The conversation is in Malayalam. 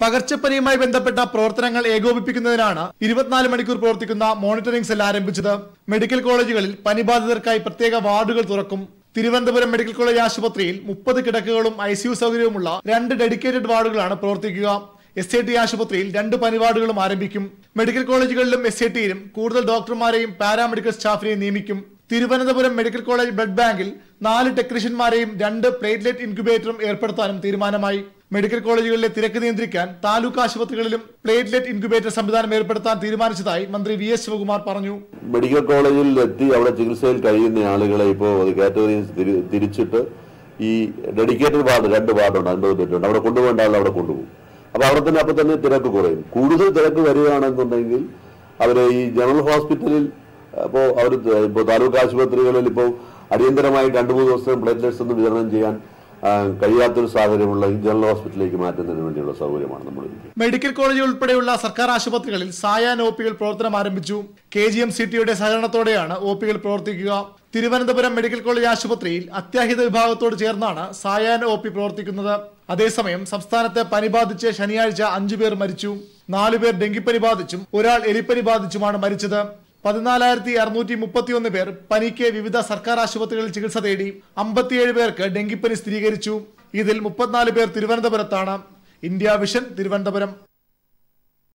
പകർച്ചപ്പനിയുമായി ബന്ധപ്പെട്ട പ്രവർത്തനങ്ങൾ ഏകോപിപ്പിക്കുന്നതിനാണ് ഇരുപത്തിനാല് മണിക്കൂർ പ്രവർത്തിക്കുന്ന മോണിറ്ററിംഗ് സെൽ ആരംഭിച്ചത് മെഡിക്കൽ കോളേജുകളിൽ പനിബാധിതർക്കായി പ്രത്യേക വാർഡുകൾ തുറക്കും തിരുവനന്തപുരം മെഡിക്കൽ കോളേജ് ആശുപത്രിയിൽ മുപ്പത് കിടക്കകളും ഐ സിയു സൗകര്യവുമുള്ള രണ്ട് ഡെഡിക്കേറ്റഡ് വാർഡുകളാണ് പ്രവർത്തിക്കുക എസ് ഐ ടി ആശുപത്രിയിൽ രണ്ട് പനിവാർഡുകളും ആരംഭിക്കും മെഡിക്കൽ കോളേജുകളിലും എസ് ഐ ടിയിലും കൂടുതൽ ഡോക്ടർമാരെയും പാരാമെഡിക്കൽ സ്റ്റാഫിനെയും നിയമിക്കും തിരുവനന്തപുരം മെഡിക്കൽ കോളേജ് ബ്ലഡ് ബാങ്കിൽ നാല് ടെക്നീഷ്യന്മാരെയും രണ്ട് പ്ലേറ്റ്ലെറ്റ് ഇൻക്യുബേറ്ററും ഏർപ്പെടുത്താനും തീരുമാനമായി മെഡിക്കൽ കോളേജുകളിലെ തിരക്ക് നിയന്ത്രിക്കാൻ താലൂക്ക് ആശുപത്രികളിലും പ്ലേറ്റ്ലെറ്റ് ഇൻക്യുബേറ്റർ സംവിധാനം ഏർപ്പെടുത്താൻ തീരുമാനിച്ചതായി മന്ത്രി വി എസ് ശിവകുമാർ പറഞ്ഞു മെഡിക്കൽ കോളേജിൽ എത്തി അവിടെ ചികിത്സയിൽ കഴിയുന്ന ആളുകളെ ഇപ്പോൾ കാറ്റഗറീസ് തിരി- തിരിച്ചിട്ട് ഈ ഡെഡിക്കേറ്റഡ് വാർഡ് രണ്ട് വാർഡുണ്ട് അൻപത് ബെഡുണ്ട് അവിടെ കൊണ്ടുപോകേണ്ട ആൾ അവിടെ കൊണ്ടുപോകും അപ്പൊ അവിടെ തന്നെ അപ്പൊ തന്നെ തിരക്ക് കുറയും കൂടുതൽ തിരക്ക് വരികയാണെന്നുണ്ടെങ്കിൽ അവര് ഈ ജനറൽ ഹോസ്പിറ്റലിൽ അപ്പോൾ അവർ ഇപ്പോൾ താലൂക്ക് ആശുപത്രികളിൽ ഇപ്പോൾ അടിയന്തരമായി രണ്ടു മൂന്ന് ദിവസം പ്ലേറ്റ്ലെറ്റ്സ് ഒന്നും വിതരണം ചെയ്യാൻ ആ, കഴിയാത്തൊരു സാഹചര്യമുള്ള ഈ ജനറൽ ഹോസ്പിറ്റലിലേക്ക് മാറ്റുന്നതിന് വേണ്ടിയുള്ള സൗകര്യമാണ് നമ്മൾ ഒരുക്കിയത്. മെഡിക്കൽ കോളേജ് ഉൾപ്പെടെയുള്ള സർക്കാർ ആശുപത്രികളിൽ സായാൻ ഒ പികൾ പ്രവർത്തനം ആരംഭിച്ചു കെ ജി എം സി ടിയുടെ സഹകരണത്തോടെയാണ് ഒ പികൾ പ്രവർത്തിക്കുക തിരുവനന്തപുരം മെഡിക്കൽ കോളേജ് ആശുപത്രിയിൽ അത്യാഹിത വിഭാഗത്തോട് ചേർന്നാണ് സായാൻ ഒ പി പ്രവർത്തിക്കുന്നത് അതേസമയം സംസ്ഥാനത്ത് പനി ബാധിച്ച് ശനിയാഴ്ച അഞ്ചു പേർ മരിച്ചു നാലുപേർ ഡെങ്കിപ്പനി ബാധിച്ചും ഒരാൾ എലിപ്പനി ബാധിച്ചുമാണ് മരിച്ചത് പതിനാലായിരത്തി അറുന്നൂറ്റി മുപ്പത്തിയൊന്ന് പേർ പനിക്ക് വിവിധ സർക്കാർ ആശുപത്രികളിൽ ചികിത്സ തേടി അമ്പത്തിയേഴ് പേർക്ക് ഡെങ്കിപ്പനി സ്ഥിരീകരിച്ചു ഇതിൽ മുപ്പത്തിനാല് പേർ തിരുവനന്തപുരത്താണ് ഇന്ത്യ വിഷൻ തിരുവനന്തപുരം